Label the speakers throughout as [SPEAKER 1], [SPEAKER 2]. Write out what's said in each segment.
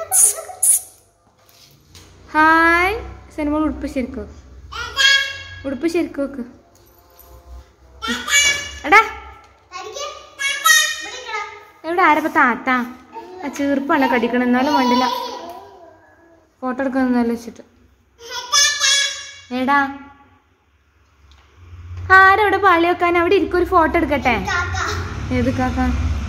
[SPEAKER 1] Hi cinema ഉടുപ്പ് ശരിക്കും വെക്ക്. ഉടുപ്പ് ശരിക്കും വെക്ക് എടാ എവിടെ ആരപ്പ താത്ത ആ ചീർപ്പാണ് കടിക്കണം എന്നാലും വേണ്ടില്ല ഫോട്ടോ എടുക്കുന്നല്ലോ വെച്ചിട്ട് എടാ ആരവിടെ പാളി വെക്കാൻ അവിടെ ഇരിക്കും ഒരു ഫോട്ടോ എടുക്കട്ടെ ഏത് കാക്ക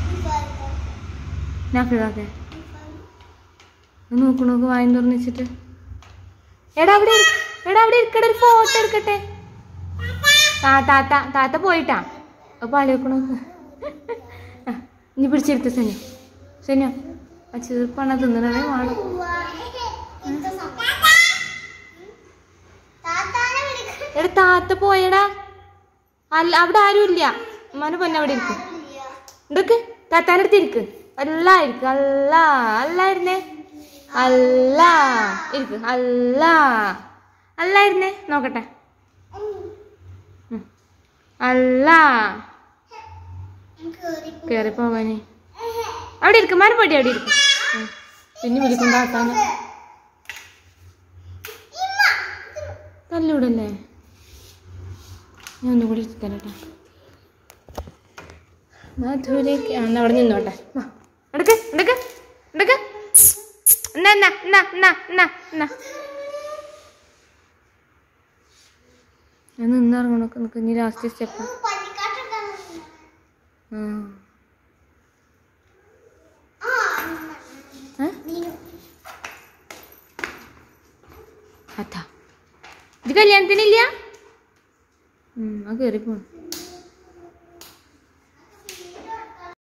[SPEAKER 1] നാക്ക് കാക്കേ നോക്കു നോക്ക് വായും തുറന്ന് വെച്ചിട്ട് എടാ അവിടെ ഇരി- എടാ അവിടെ ഇരിക്കട്ടെ ഒരു ഫോട്ടോ എടുക്കട്ടെ ആ താത്ത താത്ത പോയിട്ടാ അപ്പൊ പാളി വെക്കണോ ആ, ഇനി പിടിച്ചെടുത്ത് സന്യ സന്യ ആ ചീർപ്പാണ് തിന്നണതേ വേണം എടാ താത്ത പോയടാ അല്ല അവിടെ ആരും ഇല്ല ഉമ്മാനെ പൊന്നെ അവിടെ ഇരിക്കും ഇതൊക്കെ താത്താൻ്റെ അടുത്ത് ഇരിക്ക് അല്ല ഇരിക്ക് അല്ല അല്ലായിരുന്നേ അല്ല ഇരിക്ക് അല്ല അല്ലായിരുന്നേ നോക്കട്ടെ ഉം. അല്ല കേറി പോവാനേ അവിടെ ഇരിക്കും മരപ്പടി അവിടെ ഇരിക്കും ഉം. പിന്നെ വിളിക്കും താത്താനെ തല്ലൂടല്ലേ ഞാൻ ഒന്നുകൂടി തരട്ടെ മധുരയ്ക്ക് ആ, എന്നാ അവിടെ നിന്നോട്ടെ വാ. എടുക്ക് എടുക്ക് എടുക്ക് എന്നാ എന്നാ എന്നാ എന്നാ എന്നാ എന്നാ ഞാൻ നിന്നിറങ്ങണൊക്കെ നിൽക്ക് ഇനി ലാസ്റ്റ് സ്റ്റെപ്പ് അതാ ഇത് കല്യാണത്തിനില്ല ഉം, അത് കയറി പോണു